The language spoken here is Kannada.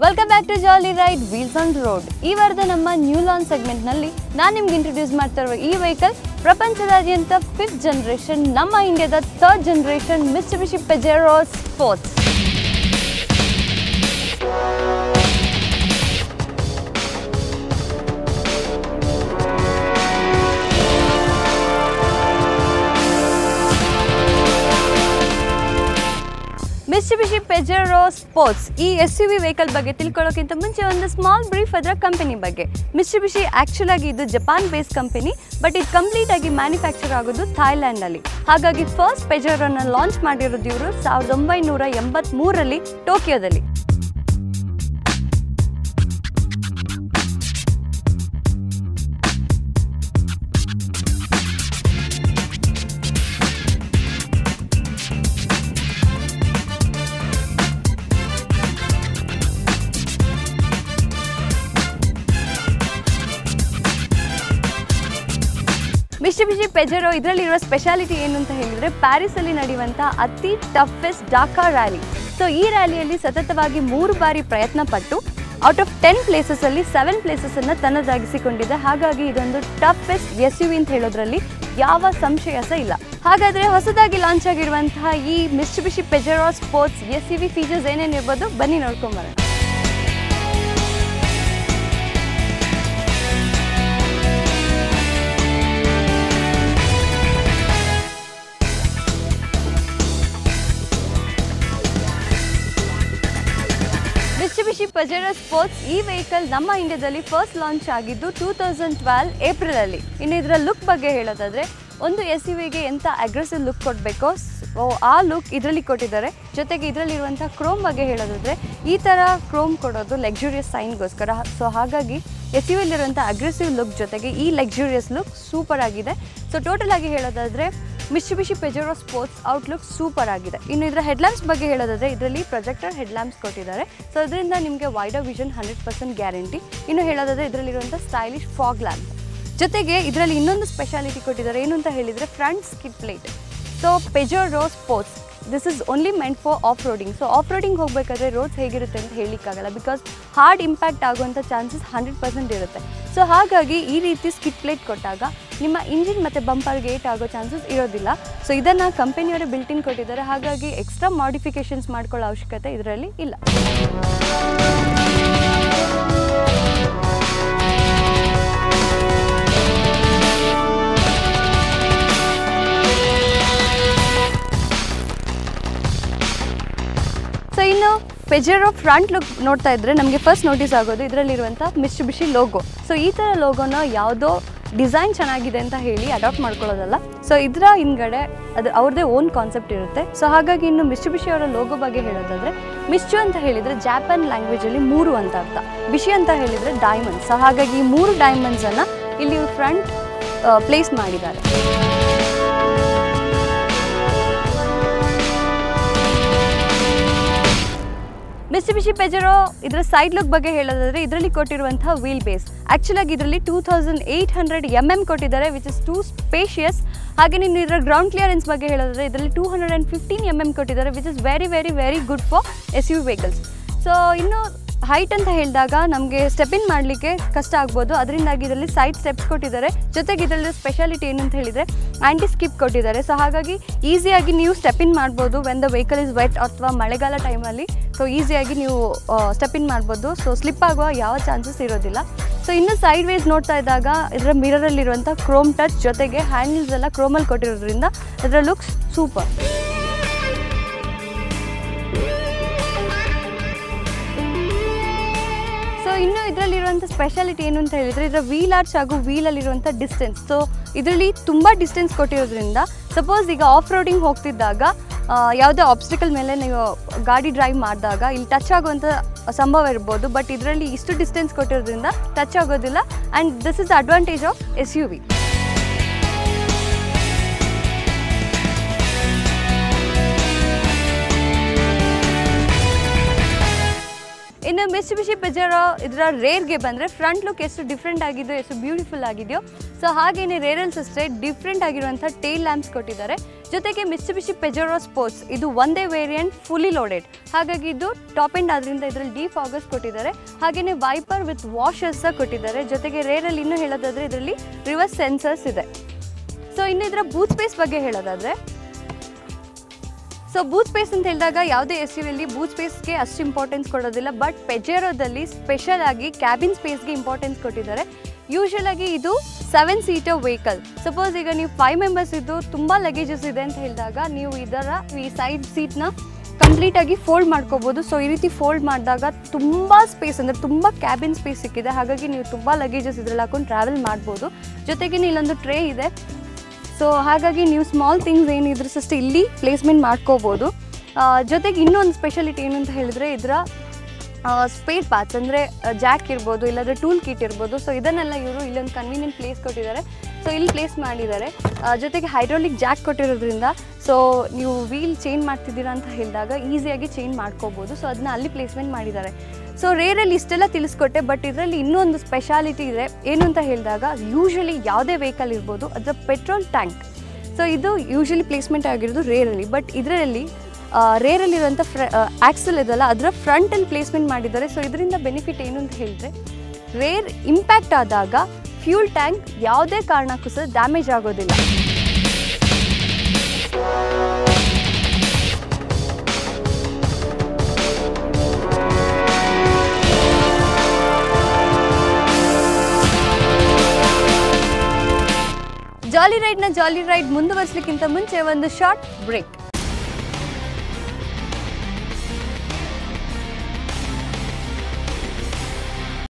welcome back to jolly ride wheels on road ಈ ವಾರದ ನಮ್ಮ ನ್ಯೂ ಲಾಂಚ್ ಸೆಗ್ಮೆಂಟ್ನಲ್ಲಿ ನಾನು ನಿಮ್ಗೆ ಇಂಟ್ರೊಡ್ಯೂಸ್ ಮಾಡ್ತಾ ಇರುವ ಈ ವೆಹಿಕಲ್ ಪ್ರಪಂಚದಾದ್ಯಂತ ಫಿಫ್ತ್ ಜನರೇಷನ್ ನಮ್ಮ ಇಂಡಿಯಾದ third generation Mitsubishi Pajero Sports Mitsubishi Pajero Sports ಈ ಎಸ್ ಯು ವಿ ವೆಹಿಕಲ್ ಬಗ್ಗೆ ತಿಳ್ಕೊಳ್ಳೋಕ್ಕಿಂತ ಮುಂಚೆ ಒಂದು ಸ್ಮಾಲ್ ಬ್ರೀಫ್ ಅದರ ಕಂಪನಿ ಬಗ್ಗೆ ಮಿಸ್ಟುಬಿಶಿ ಆ್ಯಕ್ಚುಲ್ ಆಗಿ ಇದು ಜಪಾನ್ ಬೇಸ್ ಕಂಪನಿ ಬಟ್ ಇದು ಕಂಪ್ಲೀಟ್ ಆಗಿ ಮ್ಯಾನುಫ್ಯಾಕ್ಚರ್ ಆಗೋದು ಥಾಯ್ಲ್ಯಾಂಡಲ್ಲಿ ಹಾಗಾಗಿ ಫಸ್ಟ್ ಪೆಜೆರೋನ ಲಾಂಚ್ ಮಾಡಿರೋದು ಇವರು ಸಾವಿರದ ಒಂಬೈನೂರ ಎಂಬತ್ತ್ಮೂರರಲ್ಲಿ ಟೋಕಿಯೋದಲ್ಲಿ ಮಿಸ್ಟುಬಿಶಿ ಪೆಜೆರೋ ಇದರಲ್ಲಿರುವ ಸ್ಪೆಷಾಲಿಟಿ ಏನು ಅಂತ ಹೇಳಿದರೆ ಪ್ಯಾರಿಸಲ್ಲಿ ನಡೆಯುವಂಥ ಅತಿ ಟಫೆಸ್ಟ್ ಡಾಕಾ ರ್ಯಾಲಿ ಸೊ ಈ ರ್ಯಾಲಿಯಲ್ಲಿ ಸತತವಾಗಿ ಮೂರು ಬಾರಿ ಪ್ರಯತ್ನ ಪಟ್ಟು ಔಟ್ ಆಫ್ ಟೆನ್ ಪ್ಲೇಸಸಲ್ಲಿ ಸೆವೆನ್ ಪ್ಲೇಸಸನ್ನು ತನ್ನದಾಗಿಸಿಕೊಂಡಿದೆ ಹಾಗಾಗಿ ಇದೊಂದು ಟಫೆಸ್ಟ್ ಎಸ್ ಯು ವಿ ಅಂತ ಹೇಳೋದ್ರಲ್ಲಿ ಯಾವ ಸಂಶಯ ಸಹ ಇಲ್ಲ ಹಾಗಾದರೆ ಹೊಸದಾಗಿ ಲಾಂಚ್ ಆಗಿರುವಂತಹ ಈ Mitsubishi Pajero Sports S U V features ಏನೇನು ಇರ್ಬೋದು ಬನ್ನಿ ನೋಡ್ಕೊಂಬರೋಣ ಮಿಸ್ಟುಬಿಶಿ ಪಜೆರೋ ಸ್ಪೋರ್ಟ್ಸ್ ಈ ವೆಹಿಕಲ್ ನಮ್ಮ ಇಂಡಿಯಾದಲ್ಲಿ ಫಸ್ಟ್ ಲಾಂಚ್ ಆಗಿದ್ದು ಟೂ ತೌಸಂಡ್ ಟ್ವೆಲ್ ಏಪ್ರಿಲಲ್ಲಿ ಇನ್ನು ಇದರ ಲುಕ್ ಬಗ್ಗೆ ಹೇಳೋದಾದರೆ ಒಂದು ಎಸ್ ಯು ವಿಗೆ ಎಂಥ ಅಗ್ರೆಸಿವ್ ಲುಕ್ ಕೊಡಬೇಕೋ ಆ ಲುಕ್ ಇದರಲ್ಲಿ ಕೊಟ್ಟಿದ್ದಾರೆ ಜೊತೆಗೆ ಇದರಲ್ಲಿರುವಂಥ ಕ್ರೋಮ್ ಬಗ್ಗೆ ಹೇಳೋದಾದರೆ ಈ ಥರ ಕ್ರೋಮ್ ಕೊಡೋದು ಲಕ್ಸುರಿಯಸ್ ಸೈನ್ಗೋಸ್ಕರ ಸೊ ಹಾಗಾಗಿ ಎಸ್ ಯು ವಿಲಿರುವಂಥ ಅಗ್ರೆಸಿವ್ ಲುಕ್ ಜೊತೆಗೆ ಈ ಲಕ್ಸುರಿಯಸ್ ಲುಕ್ ಸೂಪರ್ ಆಗಿದೆ ಸೊ ಟೋಟಲ್ ಆಗಿ ಹೇಳೋದಾದರೆ Mitsubishi Pajero Sports outlook super ಆಗಿದೆ ಇನ್ನು ಇದರ ಹೆಡ್ಲ್ಯಾಂಪ್ಸ್ ಬಗ್ಗೆ ಹೇಳೋದಾದರೆ ಇದರಲ್ಲಿ ಪ್ರೊಜೆಕ್ಟರ್ ಹೆಡ್ಲ್ಯಾಂಪ್ಸ್ ಕೊಟ್ಟಿದ್ದಾರೆ ಸೊ ಇದರಿಂದ ನಿಮಗೆ wider vision hundred percent guarantee ಇನ್ನು ಹೇಳೋದಾದರೆ ಇದರಲ್ಲಿರುವಂಥ ಸ್ಟೈಲಿಶ್ ಫಾಗ್ ಲ್ಯಾಂಪ್ ಜೊತೆಗೆ ಇದರಲ್ಲಿ ಇನ್ನೊಂದು ಸ್ಪೆಷಾಲಿಟಿ ಕೊಟ್ಟಿದ್ದಾರೆ ಏನು ಅಂತ ಹೇಳಿದರೆ front skid plate so Pajero Sports this is only meant for off roading so off roading ಹೋಗಬೇಕಾದ್ರೆ ರೋಡ್ಸ್ ಹೇಗಿರುತ್ತೆ ಅಂತ ಹೇಳಲಿಕ್ಕಾಗಲ್ಲ ಬಿಕಾಸ್ ಹಾರ್ಡ್ ಇಂಪ್ಯಾಕ್ಟ್ ಆಗುವಂಥ ಚಾನ್ಸಸ್ ಹಂಡ್ರೆಡ್ ಪರ್ಸೆಂಟ್ ಇರುತ್ತೆ ಸೊ ಹಾಗಾಗಿ ಈ ರೀತಿ ಸ್ಕಿಟ್ ಪ್ಲೇಟ್ ಕೊಟ್ಟಾಗ ನಿಮ್ಮ ಇಂಜಿನ್ ಮತ್ತು ಬಂಪರ್ಗೆ ಏಟ್ ಆಗೋ ಚಾನ್ಸಸ್ ಇರೋದಿಲ್ಲ ಸೊ ಇದನ್ನು ಕಂಪನಿಯವರೇ ಬಿಲ್ಟಿನ್ ಕೊಟ್ಟಿದ್ದಾರೆ ಹಾಗಾಗಿ ಎಕ್ಸ್ಟ್ರಾ ಮಾಡಿಫಿಕೇಷನ್ಸ್ ಮಾಡ್ಕೊಳ್ಳೋ ಅವಶ್ಯಕತೆ ಇದರಲ್ಲಿ ಇಲ್ಲ ಸೊ ಇನ್ನು ಪೆಜೆರೋ ಫ್ರಂಟ್ ಲುಕ್ ನೋಡ್ತಾ ಇದ್ರೆ ನಮಗೆ ಫಸ್ಟ್ ನೋಟಿಸ್ ಆಗೋದು ಇದರಲ್ಲಿರುವಂಥ ಮಿಸ್ಟುಬಿಶಿ ಲೋಗೋ ಸೊ ಈ ಥರ ಲೋಗೋನ ಯಾವುದೋ ಡಿಸೈನ್ ಚೆನ್ನಾಗಿದೆ ಅಂತ ಹೇಳಿ ಅಡಾಪ್ಟ್ ಮಾಡ್ಕೊಳ್ಳೋದಲ್ಲ ಸೊ ಇದರ ಹಿಂದ್ಗಡೆ ಅದು ಅವ್ರದ್ದೇ ಓನ್ ಕಾನ್ಸೆಪ್ಟ್ ಇರುತ್ತೆ ಸೊ ಹಾಗಾಗಿ ಇನ್ನು ಮಿಸ್ಟುಬಿಶಿ ಅವರ ಲೋಗೋ ಬಗ್ಗೆ ಹೇಳೋದಾದರೆ ಮಿಸ್ಟು ಅಂತ ಹೇಳಿದರೆ ಜಾಪಾನ್ ಲ್ಯಾಂಗ್ವೇಜಲ್ಲಿ ಮೂರು ಅಂತ ಅರ್ಥ ಬಿಶಿ ಅಂತ ಹೇಳಿದರೆ ಡೈಮಂಡ್ಸ್ ಸೊ ಹಾಗಾಗಿ ಈ ಮೂರು ಡೈಮಂಡ್ಸನ್ನು ಇಲ್ಲಿ ಫ್ರಂಟ್ ಪ್ಲೇಸ್ ಮಾಡಿದ್ದಾರೆ ಮಿಸ್ಟುಬಿಶಿ ಪೆಜೆರೋ ಇದರ ಸೈಡ್ ಲುಕ್ ಬಗ್ಗೆ ಹೇಳೋದಾದ್ರೆ ಇದರಲ್ಲಿ ಕೊಟ್ಟಿರುವಂತಹ ವೀಲ್ ಬೇಸ್ ಆ್ಯಕ್ಚುಲ್ ಆಗಿ ಇದರಲ್ಲಿ two thousand eight hundred M M ಕೊಟ್ಟಿದ್ದಾರೆ ವಿಚ್ ಇಸ್ ಟೂ ಸ್ಪೇಷಿಯಸ್ ಹಾಗೆ ನೀನು ಇದರ ಗ್ರೌಂಡ್ ಕ್ಲಿಯರೆನ್ಸ್ ಬಗ್ಗೆ ಹೇಳೋದಾದ್ರೆ ಇದರಲ್ಲಿ two hundred and fifteen M M ಕೊಟ್ಟಿದ್ದಾರೆ which is very very very good for S U vehicles so ಇನ್ನು ಹೈಟ್ ಅಂತ ಹೇಳಿದಾಗ ನಮಗೆ ಸ್ಟೆಪ್ ಇನ್ ಮಾಡಲಿಕ್ಕೆ ಕಷ್ಟ ಆಗ್ಬೋದು ಅದರಿಂದಾಗಿ ಇದರಲ್ಲಿ ಸೈಡ್ ಸ್ಟೆಪ್ಸ್ ಕೊಟ್ಟಿದ್ದಾರೆ ಜೊತೆಗೆ ಇದರಲ್ಲಿ ಸ್ಪೆಷಾಲಿಟಿ ಏನು ಅಂತ ಹೇಳಿದರೆ ಆ್ಯಂಟಿ ಸ್ಕಿಪ್ ಕೊಟ್ಟಿದ್ದಾರೆ ಸೊ ಹಾಗಾಗಿ ಈಸಿಯಾಗಿ ನೀವು ಸ್ಟೆಪ್ ಇನ್ ಮಾಡ್ಬೋದು when the vehicle is wet ಅಥವಾ ಮಳೆಗಾಲ ಟೈಮಲ್ಲಿ ಸೊ ಈಸಿಯಾಗಿ ನೀವು ಸ್ಟೆಪ್ ಇನ್ ಮಾಡ್ಬೋದು ಸೊ ಸ್ಲಿಪ್ ಆಗುವ ಯಾವ ಚಾನ್ಸಸ್ ಇರೋದಿಲ್ಲ ಸೊ ಇನ್ನು ಸೈಡ್ ವೈಸ್ ನೋಡ್ತಾ ಇದ್ದಾಗ ಇದರ ಮಿರರಲ್ಲಿರುವಂಥ ಕ್ರೋಮ್ ಟಚ್ ಜೊತೆಗೆ ಹ್ಯಾಂಡಲ್ಸ್ ಎಲ್ಲ ಕ್ರೋಮಲ್ಲಿ ಕೊಟ್ಟಿರೋದ್ರಿಂದ ಇದರ ಲುಕ್ಸ್ ಸೂಪರ್ ಸೊ ಇನ್ನು ಇದರಲ್ಲಿರುವಂಥ ಸ್ಪೆಷಾಲಿಟಿ ಏನು ಅಂತ ಹೇಳಿದರೆ ಇದರ ವೀಲ್ ಆರ್ಚ್ ಹಾಗೂ ವೀಲಲ್ಲಿರುವಂಥ ಡಿಸ್ಟೆನ್ಸ್ ಸೊ ಇದರಲ್ಲಿ ತುಂಬ ಡಿಸ್ಟೆನ್ಸ್ ಕೊಟ್ಟಿರೋದ್ರಿಂದ ಸಪೋಸ್ ಈಗ ಆಫ್ ರೋಡಿಂಗ್ ಹೋಗ್ತಿದ್ದಾಗ ಆ, ಯಾವುದೇ ಆಬ್ಸ್ಟಿಕಲ್ ಮೇಲೆ ನೀವು ಗಾಡಿ ಡ್ರೈವ್ ಮಾಡಿದಾಗ ಇಲ್ಲಿ ಟಚ್ ಆಗುವಂಥ ಸಂಭವ ಇರ್ಬೋದು ಬಟ್ ಇದರಲ್ಲಿ ಇಷ್ಟು ಡಿಸ್ಟೆನ್ಸ್ ಕೊಟ್ಟಿರೋದ್ರಿಂದ ಟಚ್ ಆಗೋದಿಲ್ಲ and this is advantage of S U V ಇನ್ನು ಇನ್ನು ಮಿಸ್ಟುಬಿಷಿ ಪಜಾರೋ ಇದರ ರೇರ್ಗೆ ಬಂದರೆ ಫ್ರಂಟ್ ಲುಕ್ ಎಷ್ಟು ಡಿಫ್ರೆಂಟ್ ಆಗಿದೆಯೋ ಎಷ್ಟು ಬ್ಯೂಟಿಫುಲ್ ಆಗಿದೆಯೋ ಸೊ ಹಾಗೆಯೇ ರೇರಲ್ಸ್ ಅಷ್ಟೇ ಡಿಫ್ರೆಂಟ್ ಆಗಿರುವಂಥ ಟೇಲ್ ಲ್ಯಾಂಪ್ಸ್ ಕೊಟ್ಟಿದ್ದಾರೆ ಜೊತೆಗೆ ಮಿಸ್ಟುಬಿಷಿ ಪೆಜಾರೋ ಸ್ಪೋರ್ಟ್ಸ್ ಇದು ಒಂದೇ ವೇರಿಯಂಟ್ ಫುಲ್ಲಿ ಲೋಡೆಡ್ ಹಾಗಾಗಿ ಇದು ಟಾಪ್ ಎಂಡ್ ಆದ್ರಿಂದ ಇದರಲ್ಲಿ ಡೀಪ್ ಆಗಸ್ಟ್ ಕೊಟ್ಟಿದ್ದಾರೆ ಹಾಗೆಯೇ ವೈಪರ್ ವಿತ್ ವಾಷರ್ಸ್ ಸಹ ಕೊಟ್ಟಿದ್ದಾರೆ ಜೊತೆಗೆ ರೇರಲ್ಲಿ ಇನ್ನೂ ಹೇಳೋದಾದರೆ ಇದರಲ್ಲಿ ರಿವರ್ಸ್ ಸೆನ್ಸರ್ಸ್ ಇದೆ ಸೊ ಇನ್ನು ಇದರ ಬೂತ್ ಸ್ಪೇಸ್ ಬಗ್ಗೆ ಹೇಳೋದಾದರೆ ಸೊ ಬೂತ್ ಸ್ಪೇಸ್ ಅಂತ ಹೇಳಿದಾಗ ಯಾವುದೇ ಎಸ್ ಯುವಿಯಲ್ಲಿ ಬೂತ್ ಸ್ಪೇಸ್ಗೆ ಅಷ್ಟು ಇಂಪಾರ್ಟೆನ್ಸ್ ಕೊಡೋದಿಲ್ಲ ಬಟ್ ಪೆಜೆರೋದಲ್ಲಿ ಸ್ಪೆಷಲ್ ಆಗಿ ಕ್ಯಾಬಿನ್ ಸ್ಪೇಸ್ಗೆ ಇಂಪಾರ್ಟೆನ್ಸ್ ಕೊಟ್ಟಿದ್ದಾರೆ ಯೂಶಲ್ ಆಗಿ ಇದು ಸೆವೆನ್ ಸೀಟರ್ ವೆಹಿಕಲ್ ಸಪೋಸ್ ಈಗ ನೀವು ಫೈವ್ ಮೆಂಬರ್ಸ್ ಇದ್ದು ತುಂಬ ಲಗೇಜಸ್ ಇದೆ ಅಂತ ಹೇಳಿದಾಗ ನೀವು ಇದರ ಈ ಸೈಡ್ ಸೀಟ್ನ ಕಂಪ್ಲೀಟಾಗಿ ಫೋಲ್ಡ್ ಮಾಡ್ಕೋಬೋದು ಸೊ ಈ ರೀತಿ ಫೋಲ್ಡ್ ಮಾಡಿದಾಗ ತುಂಬ ಸ್ಪೇಸ್ ಅಂದರೆ ತುಂಬ ಕ್ಯಾಬಿನ್ ಸ್ಪೇಸ್ ಸಿಕ್ಕಿದೆ ಹಾಗಾಗಿ ನೀವು ತುಂಬ ಲಗೇಜಸ್ ಇದ್ರಲ್ಲಿ ಹಾಕೊಂಡು ಟ್ರಾವೆಲ್ ಮಾಡ್ಬೋದು ಜೊತೆಗೆ ಇಲ್ಲೊಂದು ಟ್ರೇ ಇದೆ ಸೊ ಹಾಗಾಗಿ ನೀವು ಸ್ಮಾಲ್ ಥಿಂಗ್ಸ್ ಏನಿದ್ರು ಸಷ್ಟ ಇಲ್ಲಿ ಪ್ಲೇಸ್ಮೆಂಟ್ ಮಾಡ್ಕೋಬೋದು ಆ, ಜೊತೆಗೆ ಇನ್ನೊಂದು ಸ್ಪೆಷಾಲಿಟಿ ಏನು ಅಂತ ಹೇಳಿದ್ರೆ ಇದರ ಸ್ಪೇರ್ ಪಾರ್ಟ್ಸ್ ಅಂದರೆ ಜಾಕ್ ಇರ್ಬೋದು ಇಲ್ಲಾಂದರೆ ಟೂಲ್ ಕಿಟ್ ಇರ್ಬೋದು ಸೊ ಇದನ್ನೆಲ್ಲ ಇವರು ಇಲ್ಲೊಂದು ಕನ್ವೀನಿಯಂಟ್ ಪ್ಲೇಸ್ ಕೊಟ್ಟಿದ್ದಾರೆ ಸೊ ಇಲ್ಲಿ ಪ್ಲೇಸ್ ಮಾಡಿದ್ದಾರೆ ಆ, ಜೊತೆಗೆ ಹೈಡ್ರಾಲಿಕ್ ಜಾಕ್ ಕೊಟ್ಟಿರೋದ್ರಿಂದ ಸೊ ನೀವು ವೀಲ್ ಚೇಂಜ್ ಮಾಡ್ತಿದ್ದೀರಾ ಅಂತ ಹೇಳಿದಾಗ ಈಸಿಯಾಗಿ ಚೇಂಜ್ ಮಾಡ್ಕೋಬೋದು ಸೊ ಅದನ್ನ ಅಲ್ಲಿ ಪ್ಲೇಸ್ಮೆಂಟ್ ಮಾಡಿದ್ದಾರೆ ಸೊ ರೇರಲ್ಲಿ ಇಷ್ಟೆಲ್ಲ ತಿಳಿಸ್ಕೊಟ್ಟೆ ಬಟ್ ಇದರಲ್ಲಿ ಇನ್ನೊಂದು ಸ್ಪೆಷಾಲಿಟಿ ಇದೆ ಏನು ಅಂತ ಹೇಳಿದಾಗ ಯೂಶಲಿ ಯಾವುದೇ ವೆಹಿಕಲ್ ಇರ್ಬೋದು ಅದರ ಪೆಟ್ರೋಲ್ ಟ್ಯಾಂಕ್ ಸೊ ಇದು ಯೂಶಲಿ ಪ್ಲೇಸ್ಮೆಂಟ್ ಆಗಿರೋದು ರೇರಲ್ಲಿ ಬಟ್ ಇದರಲ್ಲಿ ರೇರಲ್ಲಿರುವಂಥ ಫ್ರ ಆಕ್ಸಲ್ ಇದಲ್ಲ ಅದರ ಫ್ರಂಟಲ್ಲಿ ಪ್ಲೇಸ್ಮೆಂಟ್ ಮಾಡಿದ್ದಾರೆ ಸೊ ಇದರಿಂದ ಬೆನಿಫಿಟ್ ಏನು ಅಂತ ಹೇಳಿದ್ರೆ ರೇರ್ ಇಂಪ್ಯಾಕ್ಟ್ ಆದಾಗ ಫ್ಯೂಲ್ ಟ್ಯಾಂಕ್ ಯಾವುದೇ ಕಾರಣಕ್ಕೂ ಸಹ ಡ್ಯಾಮೇಜ್ ಆಗೋದಿಲ್ಲ ಜಾಲಿ ರೈಡ್ನ ಜಾಲಿ ರೈಡ್ ಮುಂದುವರಿಸಲಿಕ್ಕಿಂತ ಮುಂಚೆ ಒಂದು ಶಾರ್ಟ್ ಬ್ರೇಕ್